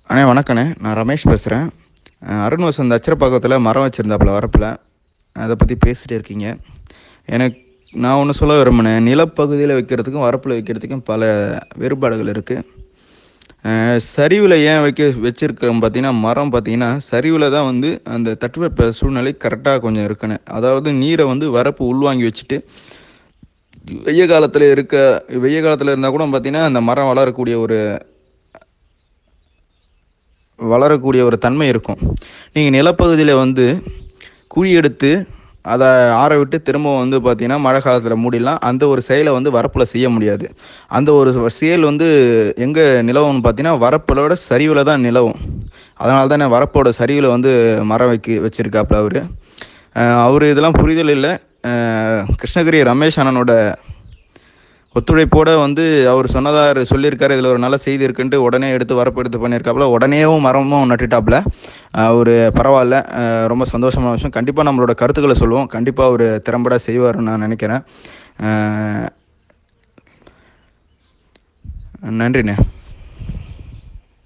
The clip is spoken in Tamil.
அண்ணே வணக்கண்ணே நான் ரமேஷ் பேசுகிறேன் அருண் வசந்த் அச்சரப்பாக்கத்தில் மரம் வச்சுருந்தாப்புல வரப்பில் அதை பற்றி பேசிகிட்டே இருக்கீங்க எனக்கு நான் ஒன்று சொல்ல விரும்பினேன் நிலப்பகுதியில் வைக்கிறதுக்கும் வரப்பில் வைக்கிறதுக்கும் பல வேறுபாடுகள் இருக்குது சரிவில் ஏன் வைக்க வச்சுருக்கோம் பார்த்தீங்கன்னா மரம் பார்த்தீங்கன்னா சரிவில் தான் வந்து அந்த தட்பவெப்ப சூழ்நிலை கரெக்டாக கொஞ்சம் இருக்குன்னு அதாவது நீரை வந்து வரப்பு உள்வாங்கி வச்சுட்டு வெய்ய காலத்தில் இருக்க வெய்ய காலத்தில் இருந்தால் கூட பார்த்தீங்கன்னா அந்த மரம் வளரக்கூடிய ஒரு வளரக்கூடிய ஒரு தன்மை இருக்கும் நீங்கள் நிலப்பகுதியில் வந்து குழி எடுத்து அதை ஆற விட்டு திரும்ப வந்து பார்த்தீங்கன்னா மழை காலத்தில் மூடிடலாம் அந்த ஒரு செயலை வந்து வரப்பில் செய்ய முடியாது அந்த ஒரு செயல் வந்து எங்கே நிலவும்னு பார்த்தீங்கன்னா வரப்பிலோட சரிவில் தான் நிலவும் அதனால தானே வரப்போட சரிவில் வந்து மரம் வைக்க வச்சுருக்காப்புல அவர் அவர் இதெல்லாம் புரிதல் இல்லை அஹ் கிருஷ்ணகிரி ரமேஷ் அண்ணனோட ஒத்துழைப்போட வந்து அவர் சொன்னதாக சொல்லியிருக்காரு இதில் ஒரு நல்ல செய்தி இருக்குன்ட்டு உடனே எடுத்து வரப்பு எடுத்து பண்ணியிருக்காப்புல உடனேவும் மரமும் நட்டுட்டாப்புல அவர் பரவாயில்ல அஹ் ரொம்ப சந்தோஷமான விஷயம் கண்டிப்பாக நம்மளோட கருத்துக்களை சொல்லுவோம் கண்டிப்பாக அவர் திறம்பட செய்வார்னு நான் நினைக்கிறேன் அஹ் நன்றிண்ணே